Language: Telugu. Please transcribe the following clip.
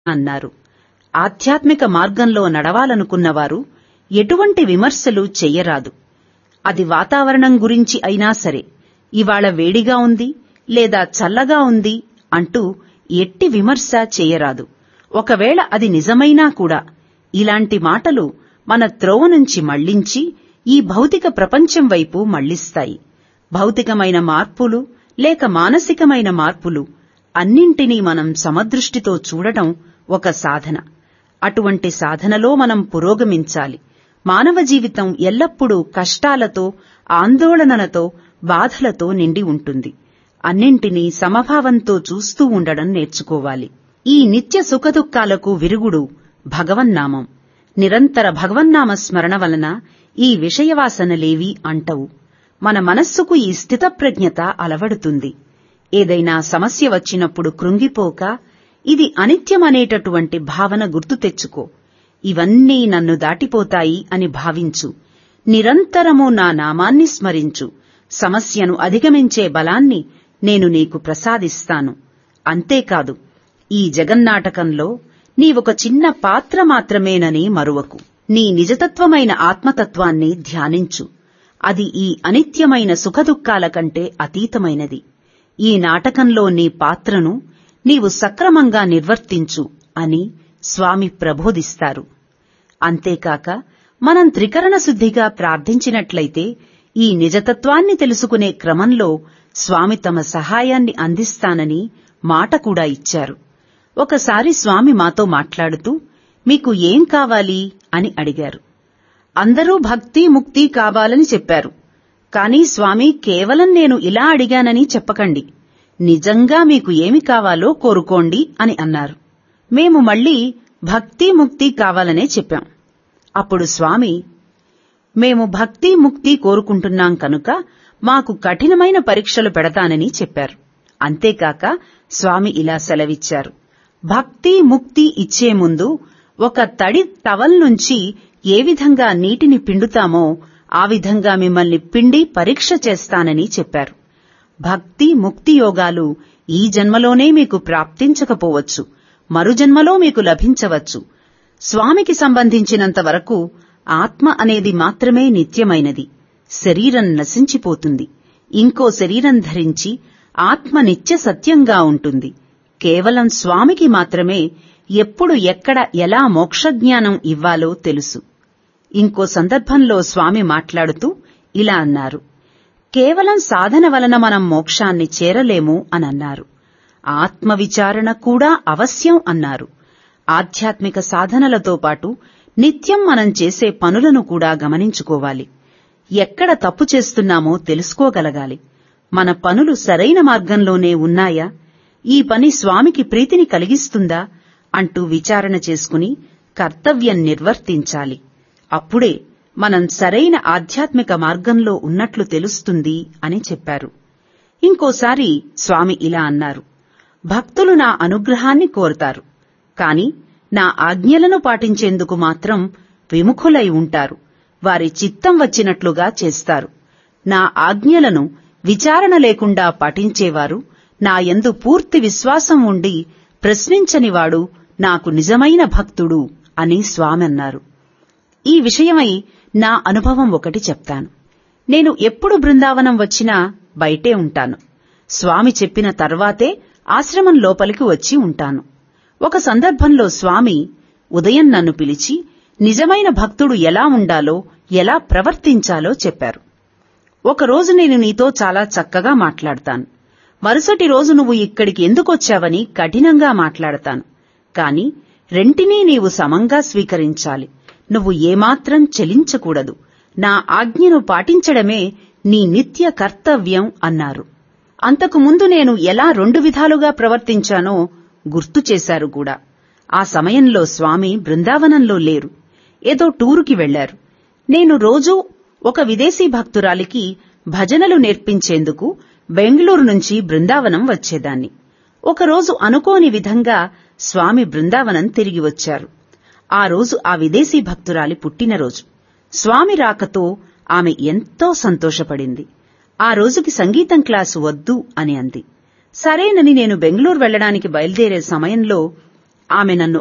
అన్నారు ఆధ్యాత్మిక మార్గంలో నడవాలనుకున్నవారు ఎటువంటి విమర్శలు చెయ్యరాదు అది వాతావరణం గురించి అయినా సరే ఇవాళ వేడిగా ఉంది లేదా చల్లగా ఉంది అంటూ ఎట్టి విమర్శ చెయ్యరాదు ఒకవేళ అది నిజమైనా కూడా ఇలాంటి మాటలు మన త్రోవ నుంచి మళ్లించి ఈ భౌతిక ప్రపంచం వైపు మళ్లిస్తాయి భౌతికమైన మార్పులు లేక మానసికమైన మార్పులు అన్నింటినీ మనం సమదృష్టితో చూడటం ఒక సాధన అటువంటి సాధనలో మనం పురోగమించాలి మానవ జీవితం ఎల్లప్పుడూ కష్టాలతో ఆందోళనలతో బాధలతో నిండి ఉంటుంది అన్నింటినీ సమభావంతో చూస్తూ ఉండడం నేర్చుకోవాలి ఈ నిత్య సుఖదుఖాలకు విరుగుడు భగవన్నామం నిరంతర భగవన్నామ స్మరణ వలన ఈ విషయవాసనలేవి అంటవు మన మనస్సుకు ఈ స్థితప్రజ్ఞత అలవడుతుంది ఏదైనా సమస్య వచ్చినప్పుడు కృంగిపోక ఇది అనిత్యమనేటటువంటి భావన గుర్తు తెచ్చుకో ఇవన్నీ నన్ను దాటిపోతాయి అని భావించు నిరంతరము నా నామాన్ని స్మరించు సమస్యను అధిగమించే బలాన్ని నేను నీకు ప్రసాదిస్తాను అంతేకాదు ఈ జగన్నాటకంలో నీవొక చిన్న పాత్ర మాత్రమేనని మరువకు నీ నిజతత్వమైన ఆత్మతత్వాన్ని ధ్యానించు అది ఈ అనిత్యమైన సుఖదుఖాల కంటే అతీతమైనది ఈ నాటకంలో నీ పాత్రను నీవు సక్రమంగా నిర్వర్తించు అని స్వామి ప్రబోధిస్తారు అంతేకాక మనం త్రికరణ శుద్ధిగా ప్రార్థించినట్లయితే ఈ నిజతత్వాన్ని తెలుసుకునే క్రమంలో స్వామి తమ సహాయాన్ని అందిస్తానని మాట కూడా ఇచ్చారు ఒకసారి స్వామి మాతో మాట్లాడుతూ మీకు ఏం కావాలి అని అడిగారు అందరూ భక్తి ముక్తి కావాలని చెప్పారు కానీ స్వామి కేవలం నేను ఇలా అడిగానని చెప్పకండి నిజంగా మీకు ఏమి కావాలో కోరుకోండి అని అన్నారు మేము మళ్ళీ భక్తి ముక్తి కావాలనే చెప్పాం అప్పుడు స్వామి మేము భక్తి ముక్తి కోరుకుంటున్నాం కనుక మాకు కఠినమైన పరీక్షలు పెడతానని చెప్పారు అంతేకాక స్వామి ఇలా సెలవిచ్చారు భక్తి ముక్తి ఇచ్చే ముందు ఒక తడి టవల్ నుంచి ఏ విధంగా నీటిని పిండుతామో ఆ విధంగా మిమ్మల్ని పిండి పరీక్ష చేస్తానని చెప్పారు భక్తి ముక్తి యోగాలు ఈ జన్మలోనే మీకు ప్రాప్తించకపోవచ్చు మరు జన్మలో మీకు లభించవచ్చు స్వామికి సంబంధించినంత వరకు ఆత్మ అనేది మాత్రమే నిత్యమైనది శరీరం నశించిపోతుంది ఇంకో శరీరం ధరించి ఆత్మ నిత్య సత్యంగా ఉంటుంది కేవలం స్వామికి మాత్రమే ఎప్పుడు ఎక్కడ ఎలా మోక్షజ్ఞానం ఇవ్వాలో తెలుసు ఇంకో సందర్భంలో స్వామి మాట్లాడుతూ ఇలా అన్నారు కేవలం సాధన వలన మనం మోక్షాన్ని చేరలేము అనన్నారు ఆత్మ విచారణ కూడా అవశ్యం అన్నారు ఆధ్యాత్మిక సాధనలతో పాటు నిత్యం మనం చేసే పనులను కూడా గమనించుకోవాలి ఎక్కడ తప్పు చేస్తున్నామో తెలుసుకోగలగాలి మన పనులు సరైన మార్గంలోనే ఉన్నాయా ఈ పని స్వామికి ప్రీతిని కలిగిస్తుందా అంటూ విచారణ చేసుకుని కర్తవ్యం నిర్వర్తించాలి అప్పుడే మనం సరైన ఆధ్యాత్మిక మార్గంలో ఉన్నట్లు తెలుస్తుంది అని చెప్పారు ఇంకోసారి స్వామి ఇలా అన్నారు భక్తులు నా అనుగ్రహాన్ని కోరతారు కాని నా ఆజ్ఞలను పాటించేందుకు మాత్రం విముఖులై ఉంటారు వారి చిత్తం వచ్చినట్లుగా చేస్తారు నా ఆజ్ఞలను విచారణ లేకుండా పాటించేవారు నా యందు పూర్తి విశ్వాసం ఉండి ప్రశ్నించనివాడు నాకు నిజమైన భక్తుడు అని స్వామి అన్నారు ఈ విషయమై నా అనుభవం ఒకటి చెప్తాను నేను ఎప్పుడు బృందావనం వచ్చినా బయటే ఉంటాను స్వామి చెప్పిన తర్వాతే ఆశ్రమం లోపలికి వచ్చి ఉంటాను ఒక సందర్భంలో స్వామి ఉదయం నన్ను పిలిచి నిజమైన భక్తుడు ఎలా ఉండాలో ఎలా ప్రవర్తించాలో చెప్పారు ఒకరోజు నేను నీతో చాలా చక్కగా మాట్లాడతాను మరుసటి రోజు నువ్వు ఇక్కడికి ఎందుకొచ్చావని కఠినంగా మాట్లాడతాను కాని రెంటినీ నీవు సమంగా స్వీకరించాలి నువ్వు ఏమాత్రం చెలించకూడదు నా ఆజ్ఞను పాటించడమే నీ నిత్య కర్తవ్యం అన్నారు అంతకు ముందు నేను ఎలా రెండు విధాలుగా ప్రవర్తించానో గుర్తు చేశారు కూడా ఆ సమయంలో స్వామి బృందావనంలో లేరు ఏదో టూరుకి వెళ్లారు నేను రోజూ ఒక విదేశీ భక్తురాలికి భజనలు నేర్పించేందుకు బెంగళూరు నుంచి బృందావనం వచ్చేదాన్ని ఒకరోజు అనుకోని విధంగా స్వామి బృందావనం తిరిగి వచ్చారు ఆ రోజు ఆ విదేశీ భక్తురాలి పుట్టినరోజు స్వామి రాకతో ఆమె ఎంతో సంతోషపడింది ఆ రోజుకి సంగీతం క్లాసు వద్దు అని అంది సరేనని నేను బెంగళూరు వెళ్లడానికి బయలుదేరే సమయంలో ఆమె నన్ను